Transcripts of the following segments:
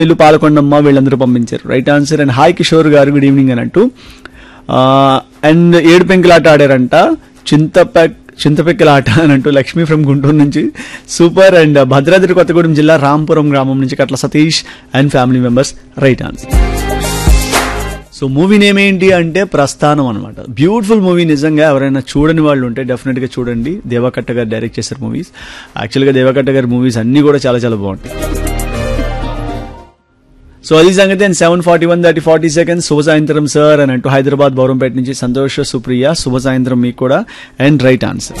వీళ్ళు పాలకొండమ్మ వీళ్ళందరూ పంపించారు right answer and hi Kishore గారు గుడ్ ఈవినింగ్ అని అంటూ అండ్ ఏడు పెంకులాట ఆడారంట చింతపెక్ చింతపెక్కలాట అని అంటూ లక్ష్మి ఫ్రమ్ గుంటూరు నుంచి సూపర్ అండ్ భద్రాద్రి కొత్తగూడెం జిల్లా రాంపురం గ్రామం నుంచి Katla Satish and family members right answer so movie name ఏంటి అంటే ప్రస్థానం అనమాట బ్యూటిఫుల్ మూవీ నిజంగా ఎవరైనా చూడని వాళ్ళు ఉంటే డెఫినెట్ గా చూడండి దేవకట్ట గారు డైరెక్ట్ చేశారు మూవీస్ యాక్చువల్గా దేవకట్ట గారి మూవీస్ అన్ని కూడా చాలా చాలా బాగుంటాయి సో అది సంగతి and seven forty one thirty forty seconds శుభ సాయంత్రం సార్ అని అంటూ హైదరాబాద్ బౌరంపేట నుంచి సంతోష్ సుప్రియ శుభ సాయంత్రం మీకు కూడా అండ్ రైట్ ఆన్సర్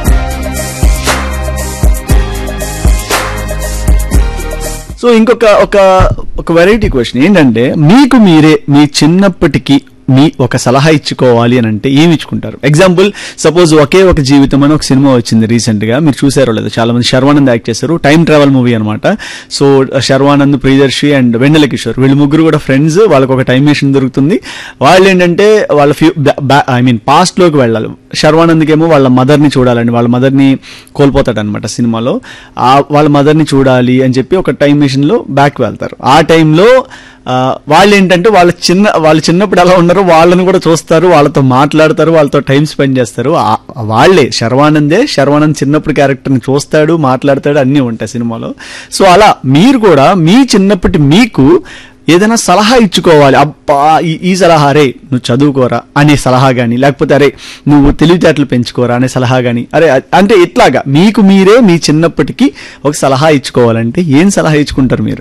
సో ఇంకొక ఒక ఒక వెరైటీ క్వశ్చన్ ఏంటంటే మీకు మీరే మీ చిన్నప్పటికి మీ ఒక సలహా ఇచ్చుకోవాలి అని అంటే ఏమి ఇచ్చుకుంటారు ఎగ్జాంపుల్ సపోజ్ ఒకే ఒక జీవితం అని ఒక సినిమా వచ్చింది రీసెంట్ గా మీరు చూసారో లేదు చాలా మంది శర్వానంద్ యాక్ట్ చేశారు టైం ట్రావెల్ మూవీ అనమాట సో శర్వానంద్ ప్రియదర్శి అండ్ వెన్నెల కిషోర్ వీళ్ళు ముగ్గురు కూడా ఫ్రెండ్స్ వాళ్ళకి ఒక టైం మెషిన్ దొరుకుతుంది వాళ్ళు ఏంటంటే వాళ్ళ ఫ్యూ ఐ మీన్ పాస్ట్ లోకి వెళ్ళాలి శర్వానంద్కి ఏమో వాళ్ళ మదర్ ని చూడాలండి వాళ్ళ మదర్ ని కోల్పోతాడు అనమాట సినిమాలో ఆ వాళ్ళ మదర్ ని చూడాలి అని చెప్పి ఒక టైం మెషిన్ లో బ్యాక్ వెళ్తారు ఆ టైంలో వాళ్ళు ఏంటంటే వాళ్ళ చిన్న వాళ్ళు చిన్నప్పుడు ఎలా ఉన్నారో వాళ్ళని కూడా చూస్తారు వాళ్ళతో మాట్లాడతారు వాళ్ళతో టైం స్పెండ్ చేస్తారు ఆ- వాళ్ళే శర్వానందే శర్వానంద్ చిన్నప్పుడు క్యారెక్టర్ని చూస్తాడు మాట్లాడతాడు అన్నీ ఉంటాయి సినిమాలో సో అలా మీరు కూడా మీ చిన్నప్పటి మీకు ఏదైనా సలహా ఇచ్చుకోవాలి అబ్బా ఈ- ఈ సలహా రే నువ్వు చదువుకోరా అనే సలహా గాని లేకపోతే అరే నువ్వు తెలివితేటలు పెంచుకోరా అనే సలహా గాని అరే అ- అంటే ఇట్లాగా మీకు మీరే మీ చిన్నప్పటికి ఒక సలహా ఇచ్చుకోవాలంటే ఏం సలహా ఇచ్చుకుంటారు మీరు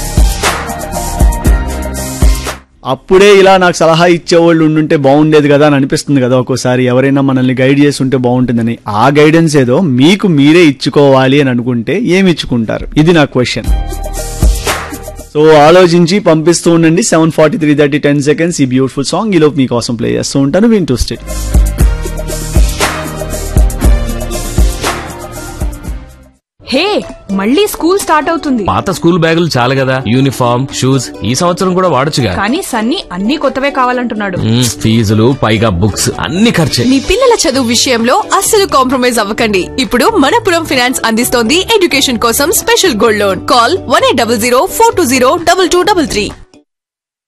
అప్పుడే ఇలా నాకు సలహా ఇచ్చేవాళ్ళు ఉండుంటే బాగుండేది కదా అని అనిపిస్తుంది కదా ఒక్కోసారి ఎవరైనా మనల్ని గైడ్ చేసి ఉంటే బాగుంటుందని ఆ గైడెన్స్ ఏదో మీకు మీరే ఇచ్చుకోవాలి అని అనుకుంటే ఏమి ఇచ్చుకుంటారు ఇది నా క్వశ్చన్ సో ఆలోచించి పంపిస్తూ ఉండండి seven forty three thirty ten seconds ఈ బ్యూటిఫుల్ సాంగ్ ఈ లోపు మీకోసం ప్లే చేస్తూ ఉంటాను వింటూ స్టేట్ హే మళ్ళీ స్కూల్ స్టార్ట్ అవుతుంది పాత స్కూల్ బ్యాగులు చాలు కదా యూనిఫామ్ షూస్ ఈ సంవత్సరం కూడా వాడొచ్చుగా కానీ సన్నీ అన్ని కొత్తవే కావాలంటున్నాడు మ్మ్, ఫీజులు పైగా బుక్స్ అన్ని ఖర్చే మీ పిల్లల చదువు విషయంలో అస్సలు కాంప్రమైజ్ అవ్వకండి ఇప్పుడు మనపురం ఫినాన్స్ అందిస్తోంది ఎడ్యుకేషన్ కోసం special gold loan call one eight double zero four two zero double two double three